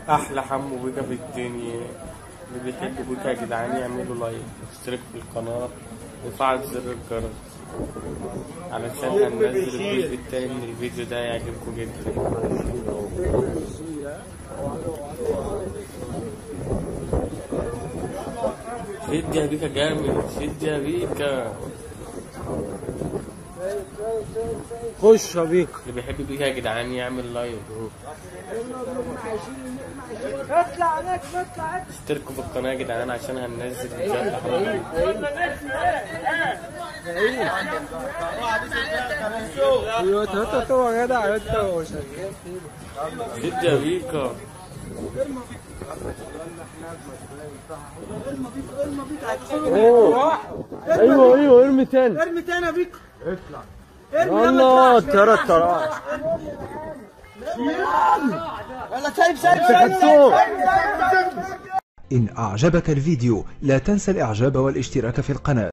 احلى حمو بيكا في الدنيا اللي بيحب بيكا يا جدعان يعملوا لايك واشترك في القناة وفعل زر الجرس علشان هننزل الجزء التاني من الفيديو ده يعجبكم جدا شد يا بيكا جامد شد يا بيكا خش يا بيك اللي بيحب بيكا يا جدعان يعمل لايك اطلع هناك اطلع اشتركوا في القناة يا جدعان عشان هننزل فيديوهات لحمو ايوه انت تو يا جدع انت وشغال شد يا بيكا ايوه ايوه ارمي تاني ارمي تاني يا بيك يلا ترى ترى يلا سايب سايب خدتوه إن أعجبك الفيديو لا تنسى الإعجاب والاشتراك في القناة